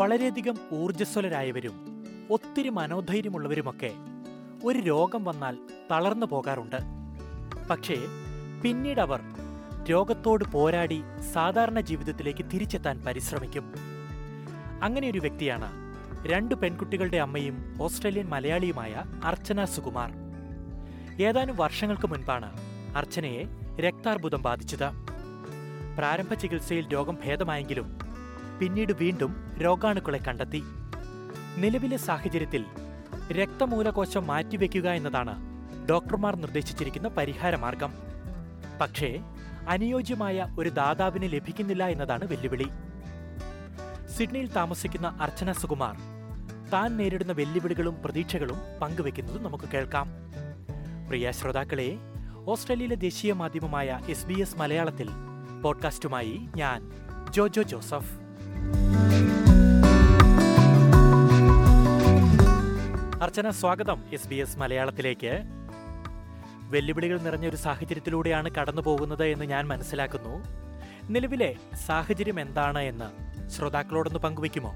വളരെയധികം ഊർജ്ജസ്വലരായവരും ഒത്തിരി മനോധൈര്യമുള്ളവരുമൊക്കെ ഒരു രോഗം വന്നാൽ തളർന്നു പോകാറുണ്ട് പക്ഷേ പിന്നീട് അവർ രോഗത്തോട് പോരാടി സാധാരണ ജീവിതത്തിലേക്ക് തിരിച്ചെത്താൻ പരിശ്രമിക്കും അങ്ങനെ ഒരു വ്യക്തിയാണ് രണ്ട് പെൺകുട്ടികളുടെ അമ്മയും ഓസ്ട്രേലിയൻ മലയാളിയുമായ അർച്ചന സുകുമാർ ഏതാനും വർഷങ്ങൾക്ക് മുൻപാണ് അർച്ചനയെ രക്താർബുദം ബാധിച്ചത് പ്രാരംഭ ചികിത്സയിൽ രോഗം ഭേദമായെങ്കിലും പിന്നീട് വീണ്ടും രോഗാണുക്കളെ കണ്ടെത്തി നിലവിലെ സാഹചര്യത്തിൽ രക്തമൂലകോശം മാറ്റിവെക്കുക എന്നതാണ് ഡോക്ടർമാർ നിർദ്ദേശിച്ചിരിക്കുന്ന പരിഹാരമാർഗം പക്ഷേ അനുയോജ്യമായ ഒരു ദാതാവിന് ലഭിക്കുന്നില്ല എന്നതാണ് വെല്ലുവിളി സിഡ്നിയിൽ താമസിക്കുന്ന അർച്ചന സുകുമാർ താൻ നേരിടുന്ന വെല്ലുവിളികളും പ്രതീക്ഷകളും പങ്കുവെക്കുന്നത് നമുക്ക് കേൾക്കാം പ്രിയ ശ്രോതാക്കളെ ഓസ്ട്രേലിയയിലെ ദേശീയ മാധ്യമമായ എസ് ബി എസ് മലയാളത്തിൽ പോഡ്കാസ്റ്റുമായി ഞാൻ ജോജോ ജോസഫ് അർച്ചന സ്വാഗതം എസ് ബി എസ് മലയാളത്തിലേക്ക് വെല്ലുവിളികൾ നിറഞ്ഞ ഒരു സാഹചര്യത്തിലൂടെയാണ് കടന്നു പോകുന്നത് എന്ന് ഞാൻ മനസ്സിലാക്കുന്നു നിലവിലെ സാഹചര്യം എന്താണ് എന്ന് ശ്രോതാക്കളോടൊന്ന് പങ്കുവെക്കുമോ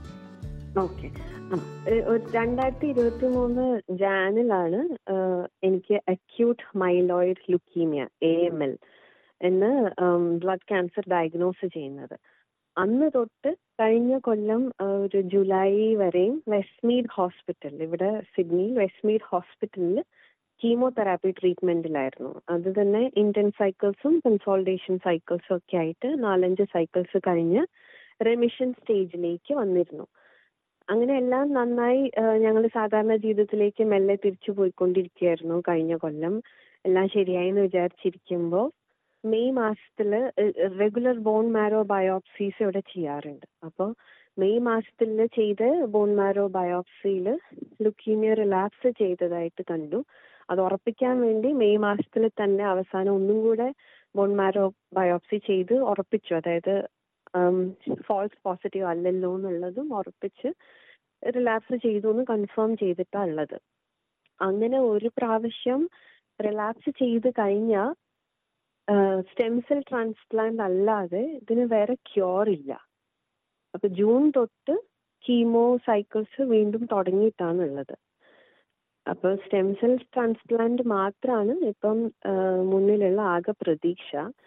ഓക്കെ രണ്ടായിരത്തി ഇരുപത്തി മൂന്ന് ജാനിലാണ് എനിക്ക് acute myeloid leukaemia A M L എന്ന് ബ്ലഡ് ക്യാൻസർ ഡയഗ്നോസ് ചെയ്യുന്നത് അന്ന് തൊട്ട് കഴിഞ്ഞ കൊല്ലം ഒരു ജൂലൈ വരെയും വെസ്റ്റ്മീഡ് ഹോസ്പിറ്റൽ ഇവിടെ സിഡ്നിയിൽ വെസ്റ്റ്മീഡ് ഹോസ്പിറ്റലിൽ കീമോതെറാപ്പി ട്രീറ്റ്മെന്റിലായിരുന്നു അത് തന്നെ ഇന്റൻ സൈക്കിൾസും കൺസോൾട്ടേഷൻ സൈക്കിൾസും ഒക്കെ ആയിട്ട് നാലഞ്ച് സൈക്കിൾസ് കഴിഞ്ഞ് റെമിഷൻ സ്റ്റേജിലേക്ക് വന്നിരുന്നു അങ്ങനെ എല്ലാം നന്നായി ഞങ്ങൾ സാധാരണ ജീവിതത്തിലേക്ക് മെല്ലെ തിരിച്ചു പോയിക്കൊണ്ടിരിക്കുകയായിരുന്നു കഴിഞ്ഞ കൊല്ലം എല്ലാം ശരിയായി എന്ന് വിചാരിച്ചിരിക്കുമ്പോൾ മെയ് മാസത്തിൽ റെഗുലർ ബോൺ മാരോ ബയോപ്സീസ് ഇവിടെ ചെയ്യാറുണ്ട് അപ്പോൾ മെയ് മാസത്തിൽ ചെയ്ത ബോൺ മാരോ ബയോപ്സിയിൽ ലുക്കീമിയ റിലാപ്സ് ചെയ്തതായിട്ട് കണ്ടു അത് ഉറപ്പിക്കാൻ വേണ്ടി മെയ് മാസത്തിൽ തന്നെ അവസാനം ഒന്നും കൂടെ ബോൺ മാരോ ബയോപ്സി ചെയ്ത് ഉറപ്പിച്ചു അതായത് ഫോൾസ് പോസിറ്റീവ് അല്ലല്ലോ എന്നുള്ളതും ഉറപ്പിച്ച് റിലാപ്സ് ചെയ്തു എന്ന് കൺഫേം ചെയ്തിട്ടാണ് ഉള്ളത് അങ്ങനെ ഒരു പ്രാവശ്യം റിലാപ്സ് ചെയ്ത് കഴിഞ്ഞാൽ സ്റ്റെം സെൽ ട്രാൻസ്പ്ലാന്റ് അല്ലാതെ ഇതിന് വേറെ ക്യൂർ ഇല്ല അപ്പൊ ജൂൺ തൊട്ട് കീമോ സൈക്കിൾസ് വീണ്ടും തുടങ്ങിയിട്ടാണ് ഉള്ളത് അപ്പൊ സ്റ്റെം സെൽ ട്രാൻസ്പ്ലാന്റ് മാത്രമാണ് ഇപ്പം മുന്നിലുള്ള ആകെ പ്രതീക്ഷ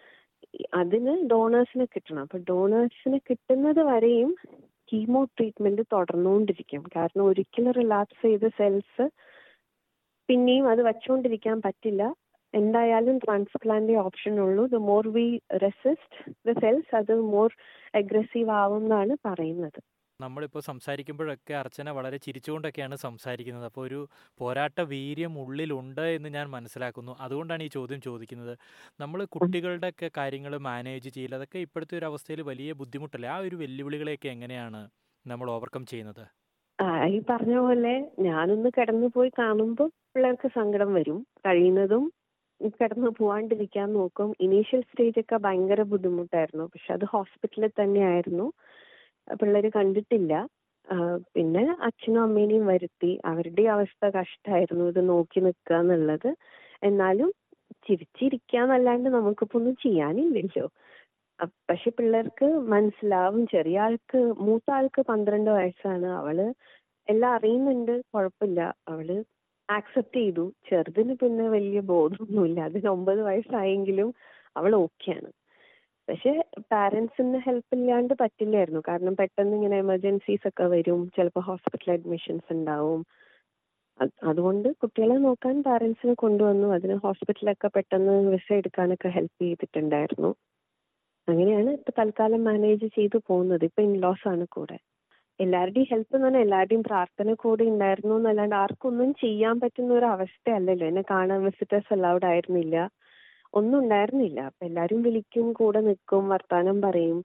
അതിന് ഡോണേഴ്സിനെ കിട്ടണം അപ്പൊ ഡോണേഴ്സിന് കിട്ടുന്നത് വരെയും കീമോ ട്രീറ്റ്മെന്റ് തുടർന്നുകൊണ്ടിരിക്കും കാരണം ഒരിക്കലും റിലാപ്സ് ചെയ്ത സെൽസ് പിന്നെയും അത് വച്ചുകൊണ്ടിരിക്കാൻ പറ്റില്ല എന്തായാലും ട്രാൻസ്പ്ലാന്റ് ഓപ്ഷൻ ഉള്ളൂ the more we resist the cells അത് മോർ അഗ്രസീവ് ആവും എന്നാണ് പറയുന്നത് നമ്മളിപ്പോൾ സംസാരിക്കുമ്പോഴൊക്കെ അർച്ചന വളരെ ചിരിച്ചുകൊണ്ടൊക്കെയാണ് സംസാരിക്കുന്നത് അപ്പോൾ ഒരു പോരാട്ട വീര്യം ഉള്ളിലുണ്ട് എന്ന് ഞാൻ മനസ്സിലാക്കുന്നു അതുകൊണ്ടാണ് ഈ ചോദ്യം ചോദിക്കുന്നത് നമ്മൾ കുട്ടികളുടെ ഒക്കെ കാര്യങ്ങൾ മാനേജ് ചെയ്യില്ല അതൊക്കെ ഇപ്പോഴത്തെ ഒരു അവസ്ഥയിൽ വലിയ ബുദ്ധിമുട്ടല്ലേ ആ ഒരു വെല്ലുവിളികളെയൊക്കെ എങ്ങനെയാണ് നമ്മൾ ഓവർകം ചെയ്യുന്നത് ഈ പറഞ്ഞ പോലെ ഞാനൊന്ന് കിടന്നു പോയി കാണുമ്പോൾ പിള്ളേർക്ക് സങ്കടം വരും കഴിയുന്നതും കിടന്നു പോവാണ്ടിരിക്കാൻ നോക്കും ഇനീഷ്യൽ സ്റ്റേജ് ഒക്കെ ഭയങ്കര ബുദ്ധിമുട്ടായിരുന്നു പക്ഷെ അത് ഹോസ്പിറ്റലിൽ തന്നെയായിരുന്നു പിള്ളേര് കണ്ടിട്ടില്ല പിന്നെ അച്ഛനും അമ്മേനെയും വരുത്തി അവരുടെ അവസ്ഥ കഷ്ടമായിരുന്നു ഇത് നോക്കി നിൽക്കുക എന്നുള്ളത് എന്നാലും ചിരിച്ചിരിക്കാന്നല്ലാണ്ട് നമുക്കിപ്പോ ഒന്നും ചെയ്യാനില്ലല്ലോ പക്ഷെ പിള്ളേർക്ക് മനസ്സിലാവും ചെറിയ ആൾക്ക് മൂത്ത ആൾക്ക് പന്ത്രണ്ട് വയസ്സാണ് അവള് എല്ലാം അറിയുന്നുണ്ട് കുഴപ്പമില്ല അവള് ആക്സെപ്റ്റ് ചെയ്തു ചെറുതിന് പിന്നെ വലിയ ബോധമൊന്നുമില്ല അതിന് ഒമ്പത് വയസ്സായെങ്കിലും അവൾ ഓക്കെയാണ് പക്ഷെ പാരന്റ്സിന് ഹെൽപ്പ് ഇല്ലാണ്ട് പറ്റില്ലായിരുന്നു കാരണം പെട്ടെന്ന് ഇങ്ങനെ എമർജൻസീസ് ഒക്കെ വരും ചിലപ്പോൾ ഹോസ്പിറ്റൽ അഡ്മിഷൻസ് ഉണ്ടാവും അതുകൊണ്ട് കുട്ടികളെ നോക്കാൻ പാരന്റ്സിനെ കൊണ്ടുവന്നു അതിന് ഹോസ്പിറ്റലൊക്കെ പെട്ടെന്ന് വിസ എടുക്കാനൊക്കെ ഹെൽപ്പ് ചെയ്തിട്ടുണ്ടായിരുന്നു അങ്ങനെയാണ് ഇപ്പൊ തൽക്കാലം മാനേജ് ചെയ്തു പോകുന്നത് ഇപ്പൊ ഇൻലോസ് ആണ് കൂടെ എല്ലാവരുടെയും ഹെൽപ്പ് എന്ന് പറഞ്ഞാൽ എല്ലാവരുടെയും പ്രാർത്ഥന കൂടെ ഉണ്ടായിരുന്നു എന്നല്ലാണ്ട് ആർക്കൊന്നും ചെയ്യാൻ പറ്റുന്ന ഒരു അവസ്ഥയല്ലല്ലോ എന്നെ കാണാൻ വിസിറ്റേഴ്സ് അലൗഡ് ആയിരുന്നില്ല ഒന്നും ഉണ്ടായിരുന്നില്ല അപ്പൊ എല്ലാരും വിളിക്കും കൂടെ നിൽക്കും വർത്താനം പറയും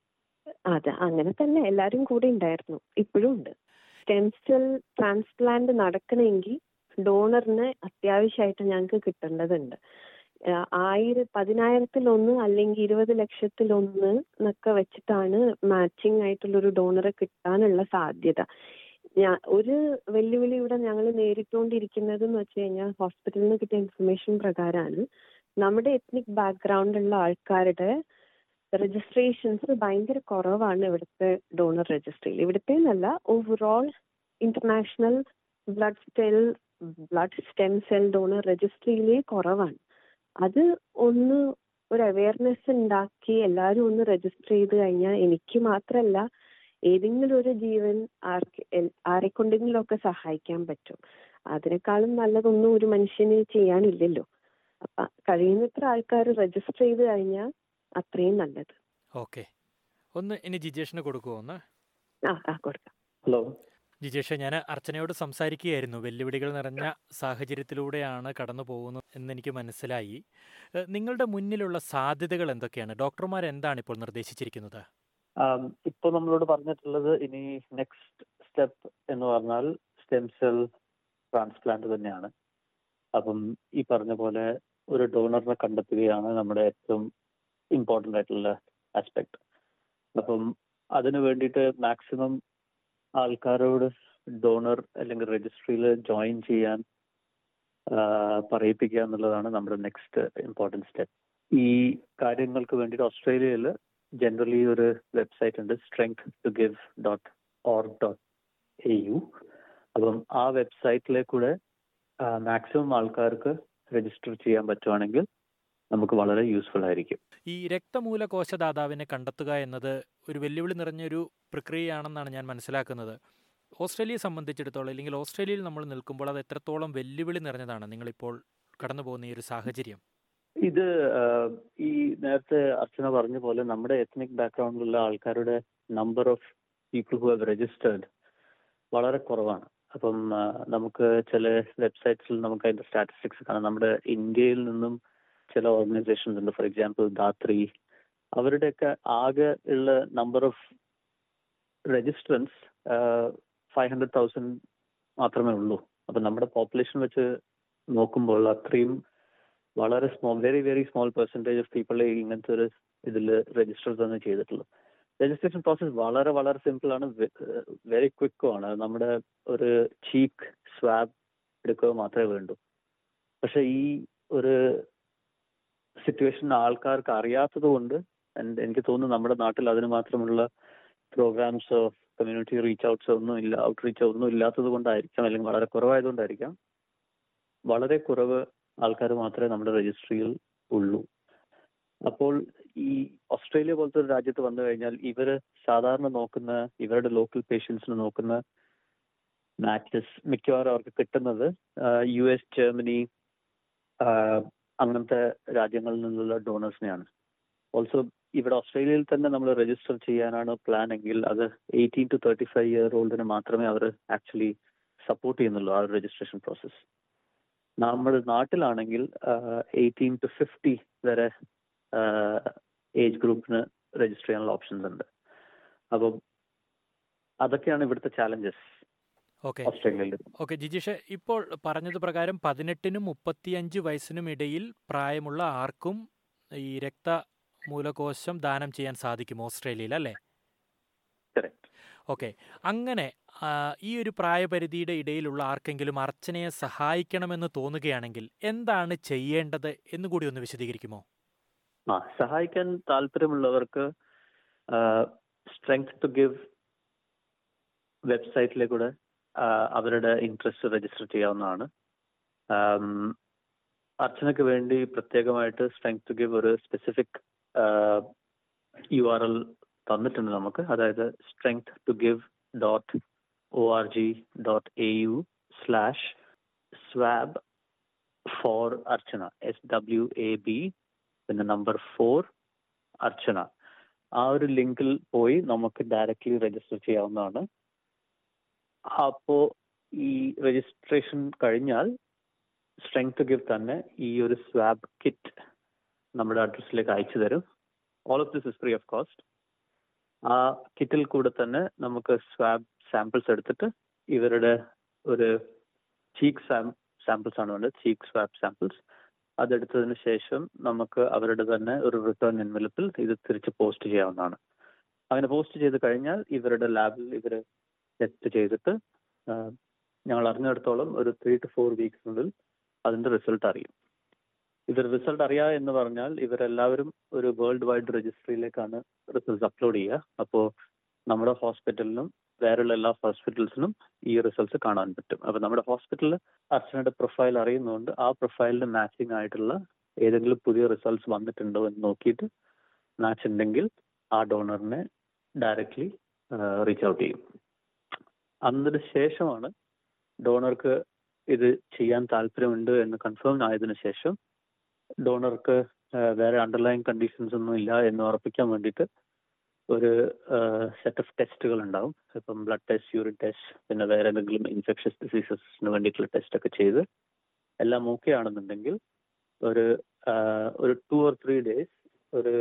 അതെ അങ്ങനെ തന്നെ എല്ലാരും കൂടെ ഉണ്ടായിരുന്നു ഇപ്പോഴും ഉണ്ട് സ്റ്റെം സെൽ ട്രാൻസ്പ്ലാന്റ് നടക്കണമെങ്കിൽ ഡോണറിന് അത്യാവശ്യമായിട്ട് ഞങ്ങൾക്ക് കിട്ടേണ്ടതുണ്ട് ആയിര പതിനായിരത്തിലൊന്ന് അല്ലെങ്കിൽ ഇരുപത് ലക്ഷത്തിലൊന്ന് എന്നൊക്കെ വെച്ചിട്ടാണ് മാച്ചിങ് ആയിട്ടുള്ള ഒരു ഡോണറെ കിട്ടാനുള്ള സാധ്യത ഞാൻ ഒരു വെല്ലുവിളി ഇവിടെ ഞങ്ങൾ നേരിട്ടുകൊണ്ടിരിക്കുന്നത് എന്ന് വെച്ച് കഴിഞ്ഞാൽ ഹോസ്പിറ്റലിൽ നിന്ന് കിട്ടിയ ഇൻഫർമേഷൻ പ്രകാരമാണ് നമ്മുടെ എത്നിക് ബാക്ക്ഗ്രൗണ്ട് ഉള്ള ആൾക്കാരുടെ രജിസ്ട്രേഷൻസ് ഭയങ്കര കുറവാണ് ഇവിടുത്തെ ഡോണർ രജിസ്ട്രിയിൽ ഇവിടുത്തെ എന്നല്ല overall international blood cell blood stem cell donor രജിസ്ട്രിയിലേ കുറവാണ് അത് ഒന്ന് ഒരു അവയർനെസ് ഉണ്ടാക്കി എല്ലാവരും ഒന്ന് രജിസ്റ്റർ ചെയ്ത് കഴിഞ്ഞാൽ എനിക്ക് മാത്രമല്ല ഏതെങ്കിലും ഒരു ജീവൻ ആർക്ക് ആരെക്കൊണ്ടെങ്കിലും ഒക്കെ സഹായിക്കാൻ പറ്റും അതിനേക്കാളും നല്ലതൊന്നും ഒരു മനുഷ്യന് ചെയ്യാനില്ലല്ലോ അപ്പൊ കഴിയുന്നത്ര ആൾക്കാർ രജിസ്റ്റർ ചെയ്ത് കഴിഞ്ഞാൽ അത്രയും നല്ലത് ഓക്കെ ഒന്ന് ഇനി ജിജേഷിന് കൊടുക്കുമോ ഒന്ന് ആ ആ കൊടുക്കാം ഹലോ ജിജേഷ് ഞാൻ അർച്ചനയോട് സംസാരിക്കുകയായിരുന്നു വെല്ലുവിളികൾ നിറഞ്ഞ സാഹചര്യത്തിലൂടെയാണ് കടന്നു പോകുന്നത് എന്നെനിക്ക് മനസ്സിലായി ഏഹ് നിങ്ങളുടെ മുന്നിലുള്ള സാധ്യതകൾ എന്തൊക്കെയാണ് ഡോക്ടർമാർ എന്താണ് ഇപ്പോൾ നിർദ്ദേശിച്ചിരിക്കുന്നത് ഇപ്പോൾ നമ്മളോട് പറഞ്ഞിട്ടുള്ളത് ഇനി നെക്സ്റ്റ് സ്റ്റെപ്പ് എന്ന് പറഞ്ഞാൽ സ്റ്റെം സെൽ ട്രാൻസ്പ്ലാന്റ് തന്നെയാണ് അപ്പം ഈ പറഞ്ഞ പോലെ ഒരു ഡോണറിനെ കണ്ടെത്തുകയാണ് നമ്മുടെ ഏറ്റവും ഇമ്പോർട്ടൻ്റ് ആയിട്ടുള്ള ആസ്പെക്ട് അപ്പം അതിനു വേണ്ടിയിട്ട് മാക്സിമം ആൾക്കാരോട് ഡോണർ അല്ലെങ്കിൽ രജിസ്ട്രിയിൽ ജോയിൻ ചെയ്യാൻ പറയിപ്പിക്കുക എന്നുള്ളതാണ് നമ്മുടെ നെക്സ്റ്റ് ഇമ്പോർട്ടൻറ്റ് സ്റ്റെപ്പ് ഈ കാര്യങ്ങൾക്ക് വേണ്ടിയിട്ട് ഓസ്ട്രേലിയയിൽ ജനറലി ഒരു വെബ്സൈറ്റ് ഉണ്ട് strength to give dot org dot A U അപ്പം ആ വെബ്സൈറ്റിലേക്കൂടെ മാക്സിമം ആൾക്കാർക്ക് രജിസ്റ്റർ ചെയ്യാൻ പറ്റുവാണെങ്കിൽ നമുക്ക് വളരെ യൂസ്ഫുൾ ആയിരിക്കും ഈ രക്തമൂലകോശദാതാവിനെ കണ്ടെത്തുക എന്നത് ഒരു വെല്ലുവിളി നിറഞ്ഞൊരു പ്രക്രിയയാണെന്നാണ് ഞാൻ മനസ്സിലാക്കുന്നത് ഓസ്ട്രേലിയയെ സംബന്ധിച്ചിടത്തോളം അല്ലെങ്കിൽ ഓസ്ട്രേലിയയിൽ നമ്മൾ നിൽക്കുമ്പോൾ അത് എത്രത്തോളം വെല്ലുവിളി നിറഞ്ഞതാണ് നിങ്ങളിപ്പോൾ കടന്നു പോകുന്ന ഈ ഒരു സാഹചര്യം ഇത് ഈ നേരത്തെ അർച്ചന പറഞ്ഞ പോലെ നമ്മുടെ എത്നിക് ബാക്ക്ഗ്രൗണ്ടിലുള്ള ആൾക്കാരുടെ number of people who have registered വളരെ കുറവാണ് അപ്പം നമുക്ക് ചില വെബ്സൈറ്റ്സിൽ നമുക്ക് അതിന്റെ സ്റ്റാറ്റിസ്റ്റിക്സ് കാണാം നമ്മുടെ ഇന്ത്യയിൽ നിന്നും ചില ഓർഗനൈസേഷൻസ് ഉണ്ട് ഫോർ എക്സാമ്പിൾ ധാത്രി അവരുടെയൊക്കെ ആകെ ഉള്ള number of registrants five hundred thousand മാത്രമേ ഉള്ളൂ അപ്പൊ നമ്മുടെ പോപ്പുലേഷൻ വെച്ച് നോക്കുമ്പോൾ അത്രയും വളരെ small very very small percentage of പീപ്പിളെ ഇങ്ങനത്തെ ഒരു ഇതിൽ രജിസ്റ്റർ തന്നെ ചെയ്തിട്ടുള്ളൂ രജിസ്ട്രേഷൻ പ്രോസസ് വളരെ വളരെ സിമ്പിൾ ആണ് വെരി ക്വിക്കും ആണ് നമ്മുടെ ഒരു ചീക്ക് സ്വാബ് എടുക്കുക മാത്രമേ വേണ്ടൂ പക്ഷെ ഈ ഒരു സിറ്റുവേഷൻ ആൾക്കാർക്ക് അറിയാത്തത് കൊണ്ട് എനിക്ക് തോന്നുന്നു നമ്മുടെ നാട്ടിൽ അതിന് മാത്രമുള്ള പ്രോഗ്രാംസോ കമ്മ്യൂണിറ്റി റീച്ച് ഔട്ട്സോ ഒന്നും ഇല്ല ഔട്ട് റീച്ചോ ഒന്നും ഇല്ലാത്തത് കൊണ്ടായിരിക്കാം അല്ലെങ്കിൽ വളരെ കുറവായതുകൊണ്ടായിരിക്കാം വളരെ കുറവ് ആൾക്കാർ മാത്രമേ നമ്മുടെ രജിസ്ട്രിയിൽ ഉള്ളൂ അപ്പോൾ ഈ ഓസ്ട്രേലിയ പോലത്തെ ഒരു രാജ്യത്ത് വന്നു കഴിഞ്ഞാൽ ഇവര് സാധാരണ നോക്കുന്ന ഇവരുടെ ലോക്കൽ പേഷ്യൻസിന് നോക്കുന്ന മാച്ചസ് മിക്കവാറും അവർക്ക് കിട്ടുന്നത് യു എസ് ജർമ്മനി അങ്ങനത്തെ രാജ്യങ്ങളിൽ നിന്നുള്ള ഡോണേഴ്സിനെയാണ് ഓൾസോ ഇവിടെ ഓസ്ട്രേലിയയിൽ തന്നെ നമ്മൾ രജിസ്റ്റർ ചെയ്യാനാണ് പ്ലാൻ എങ്കിൽ അത് eighteen to thirty five year ഓൾഡിന് മാത്രമേ അവർ ആക്ച്വലി സപ്പോർട്ട് ചെയ്യുന്നുള്ളൂ ആ ഒരു രജിസ്ട്രേഷൻ പ്രോസസ്സ് നമ്മുടെ നാട്ടിലാണെങ്കിൽ എയ്റ്റീൻ ടു ഫിഫ്റ്റി വരെ ഏജ് ഗ്രൂപ്പിന് രജിസ്റ്റർ ചെയ്യാനുള്ള ഓപ്ഷൻസ് ഉണ്ട് അപ്പം അതൊക്കെയാണ് ഇവിടുത്തെ ചാലഞ്ചസ് ഓക്കെ ഓസ്ട്രേലിയയിൽ ഓക്കെ ജിജീഷ് ഇപ്പോൾ പറഞ്ഞത് പ്രകാരം പതിനെട്ടിനും മുപ്പത്തിയഞ്ച് വയസ്സിനും ഇടയിൽ പ്രായമുള്ള ആർക്കും ഈ രക്തമൂലകോശം ദാനം ചെയ്യാൻ സാധിക്കും ഓസ്ട്രേലിയയിൽ അല്ലേ ഓക്കെ അങ്ങനെ ഈ ഒരു പ്രായപരിധിയുടെ ഇടയിലുള്ള ആർക്കെങ്കിലും അർച്ചനയെ സഹായിക്കണമെന്ന് തോന്നുകയാണെങ്കിൽ എന്താണ് ചെയ്യേണ്ടത് എന്ന് കൂടി ഒന്ന് വിശദീകരിക്കുമോ ആ സഹായിക്കാൻ താല്പര്യമുള്ളവർക്ക് സ്ട്രെങ്ത് ടു ഗിവ് വെബ്സൈറ്റിലേക്കൂടെ അവരുടെ ഇൻട്രസ്റ്റ് രജിസ്റ്റർ ചെയ്യാവുന്നതാണ് അർച്ചനയ്ക്ക് വേണ്ടി പ്രത്യേകമായിട്ട് സ്ട്രെങ്ത് ടു ഗിവ് ഒരു സ്പെസിഫിക് യു ആർ എൽ തന്നിട്ടുണ്ട് നമുക്ക് അതായത് strength to give dot O R G dot A U slash swab for Archana S W A B പിന്നെ നമ്പർ ഫോർ അർച്ചന ആ ഒരു ലിങ്കിൽ പോയി നമുക്ക് ഡയറക്റ്റ്ലി രജിസ്റ്റർ ചെയ്യാവുന്നതാണ് അപ്പോ ഈ രജിസ്ട്രേഷൻ കഴിഞ്ഞാൽ സ്ട്രെങ്ത് ടു ഗിവ് തന്നെ ഈ ഒരു സ്വാബ് കിറ്റ് നമ്മുടെ അഡ്രസ്സിലേക്ക് അയച്ചു തരും all of this is free of cost ആ കിറ്റിൽ കൂടെ തന്നെ നമുക്ക് സ്വാബ് സാമ്പിൾസ് എടുത്തിട്ട് ഇവരുടെ ഒരു ചീക്ക് സാമ്പിൾസ് ആണ് വേണ്ടത് ചീക്ക് സ്വാബ് സാമ്പിൾസ് അതെടുത്തതിന് ശേഷം നമുക്ക് അവരുടെ തന്നെ ഒരു റിട്ടേൺ എൻവലപ്പിൽ ഇത് തിരിച്ച് പോസ്റ്റ് ചെയ്യാവുന്നതാണ് അങ്ങനെ പോസ്റ്റ് ചെയ്ത് കഴിഞ്ഞാൽ ഇവരുടെ ലാബിൽ ഇവർ ടെസ്റ്റ് ചെയ്തിട്ട് ഞങ്ങൾ അറിഞ്ഞിടത്തോളം ഒരു ത്രീ ടു ഫോർ വീക്സിനുള്ളിൽ അതിന്റെ റിസൾട്ട് അറിയും ഇവർ റിസൾട്ട് അറിയാ എന്ന് പറഞ്ഞാൽ ഇവരെല്ലാവരും ഒരു വേൾഡ് വൈഡ് രജിസ്ട്രിയിലേക്കാണ് റിസൾട്ട് അപ്ലോഡ് ചെയ്യുക അപ്പോൾ നമ്മുടെ ഹോസ്പിറ്റലിനും വേറെയുള്ള എല്ലാ ഹോസ്പിറ്റൽസിനും ഈ റിസൾട്ട്സ് കാണാൻ പറ്റും അപ്പൊ നമ്മുടെ ഹോസ്പിറ്റലിൽ അർച്ചനയുടെ പ്രൊഫൈൽ അറിയുന്നതുകൊണ്ട് ആ പ്രൊഫൈലിന് മാച്ചിങ് ആയിട്ടുള്ള ഏതെങ്കിലും പുതിയ റിസൾട്ട്സ് വന്നിട്ടുണ്ടോ എന്ന് നോക്കിയിട്ട് മാച്ച് ഉണ്ടെങ്കിൽ ആ ഡോണറിനെ ഡയറക്റ്റ്ലി റീച്ച് ഔട്ട് ചെയ്യും അതിന് ശേഷമാണ് ഡോണർക്ക് ഇത് ചെയ്യാൻ താല്പര്യമുണ്ട് എന്ന് കൺഫേം ആയതിനു ശേഷം ഡോണർക്ക് വേറെ അണ്ടർലൈൻ കണ്ടീഷൻസ് ഒന്നും ഇല്ല എന്ന് ഉറപ്പിക്കാൻ വേണ്ടിയിട്ട് ഒരു സെറ്റ് ഓഫ് ടെസ്റ്റുകൾ ഉണ്ടാവും ഇപ്പം ബ്ലഡ് ടെസ്റ്റ് യൂറിൻ ടെസ്റ്റ് പിന്നെ വേറെ എന്തെങ്കിലും ഇൻഫെക്ഷസ് ഡിസീസസിന് വേണ്ടിയിട്ടുള്ള ടെസ്റ്റ് ഒക്കെ ചെയ്ത് എല്ലാം ഓക്കെ ആണെന്നുണ്ടെങ്കിൽ ഒരു ഒരു ടു ഓർ ത്രീ ഡേയ്സ് ഒരു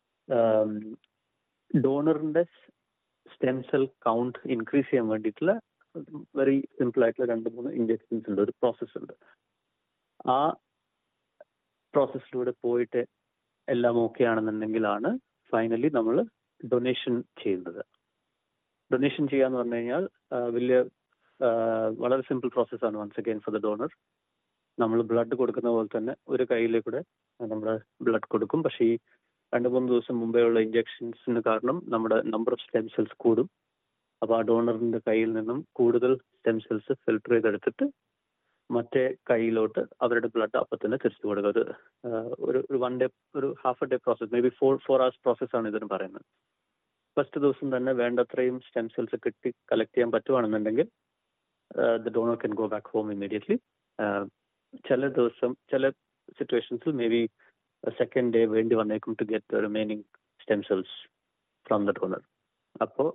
ഡോണറിന്റെ സ്റ്റെം സെൽ കൗണ്ട് ഇൻക്രീസ് ചെയ്യാൻ വേണ്ടിയിട്ടുള്ള വെരി സിമ്പിൾ ആയിട്ടുള്ള രണ്ട് മൂന്ന് ഇഞ്ചക്ഷൻസ് ഉണ്ട് ഒരു പ്രോസസ്സ് ഉണ്ട് ആ പ്രോസസ്സിലൂടെ പോയിട്ട് എല്ലാം ഓക്കെ ആണെന്നുണ്ടെങ്കിലാണ് ഫൈനലി നമ്മൾ ഡൊണേഷൻ ചെയ്യുന്നത് ഡൊണേഷൻ ചെയ്യാന്ന് പറഞ്ഞു കഴിഞ്ഞാൽ വലിയ വളരെ സിമ്പിൾ പ്രോസസ്സാണ് once again for the donor നമ്മൾ ബ്ലഡ് കൊടുക്കുന്ന പോലെ തന്നെ ഒരു കയ്യിലെ കൂടെ നമ്മൾ ബ്ലഡ് കൊടുക്കും പക്ഷേ ഈ രണ്ട് മൂന്ന് ദിവസം മുമ്പേ ഉള്ള ഇഞ്ചക്ഷൻസിന് കാരണം നമ്മുടെ നമ്പർ ഓഫ് സ്റ്റെം സെൽസ് കൂടും അപ്പോൾ ആ ഡോണറിന്റെ കയ്യിൽ നിന്നും കൂടുതൽ സ്റ്റെം സെൽസ് ഫിൽട്ടർ ചെയ്തെടുത്തിട്ട് മറ്റേ കൈയിലോട്ട് അവരുടെ ബ്ലഡ് അപ്പം തന്നെ തിരിച്ചു കൊടുക്കുക ഒരു ഒരു ഒരു വൺ ഡേ ഒരു half a day process may be four four hours process ആണ് ഇതിന് പറയുന്നത് ഫസ്റ്റ് ദിവസം തന്നെ വേണ്ടത്രയും സ്റ്റെം സെൽസ് കിട്ടി കളക്ട് ചെയ്യാൻ പറ്റുവാണെന്നുണ്ടെങ്കിൽ the donor can go back home immediately ചില ദിവസം ചില സിറ്റുവേഷൻസിൽ മേ ബി സെക്കൻഡ് ഡേ വേണ്ടി വന്നേക്കും to get the remaining stem cells from the donor അപ്പോൾ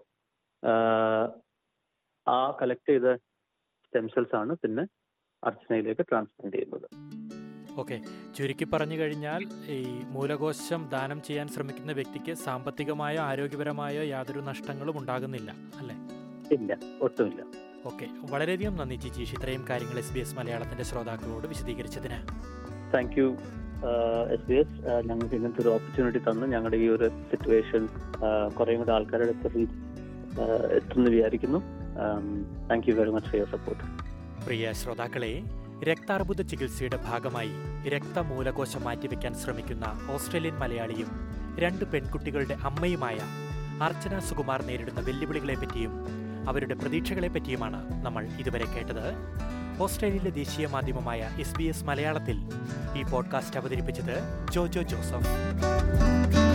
ആ കളക്ട് ചെയ്ത സ്റ്റെം സെൽസ് ആണ് പിന്നെ അർച്ചനയിലേക്ക് ട്രാൻസ്പ്ലാന്റ് ചെയ്യുന്നത് ഓക്കെ ചുരുക്കി പറഞ്ഞു കഴിഞ്ഞാൽ ഈ മൂലകോശം ദാനം ചെയ്യാൻ ശ്രമിക്കുന്ന വ്യക്തിക്ക് സാമ്പത്തികമായോ ആരോഗ്യപരമായോ യാതൊരു നഷ്ടങ്ങളും ഉണ്ടാകുന്നില്ല അല്ലേ ഇല്ല ഒട്ടുമില്ല ഓക്കെ വളരെയധികം നന്ദി ജിജീഷ് ഇത്രയും കാര്യങ്ങൾ എസ് ബി എസ് മലയാളത്തിന്റെ ശ്രോതാക്കളോട് വിശദീകരിച്ചതിന് thank you S B S ഞങ്ങൾക്ക് ഇങ്ങനത്തെ ഒരു ഓപ്പർച്യൂണിറ്റി തന്ന് ഞങ്ങളുടെ ഈ ഒരു സിറ്റുവേഷൻ കുറേ കൂടെ ആൾക്കാരുടെ അടുത്ത് എത്തുമെന്ന് വിചാരിക്കുന്നു thank you very much for your support പ്രിയ ശ്രോതാക്കളെ രക്താർബുദ ചികിത്സയുടെ ഭാഗമായി രക്തമൂലകോശം മാറ്റിവെക്കാൻ ശ്രമിക്കുന്ന ഓസ്ട്രേലിയൻ മലയാളിയും രണ്ട് പെൺകുട്ടികളുടെ അമ്മയുമായ അർച്ചന സുകുമാർ നേരിടുന്ന വെല്ലുവിളികളെ പറ്റിയും അവരുടെ പ്രതീക്ഷകളെ പറ്റിയുമാണ് നമ്മൾ ഇതുവരെ കേട്ടത് ഓസ്ട്രേലിയയിലെ ദേശീയ മാധ്യമമായ എസ് ബി എസ് മലയാളത്തിൽ ഈ പോഡ്കാസ്റ്റ് അവതരിപ്പിച്ചത് ജോജോ ജോസഫ്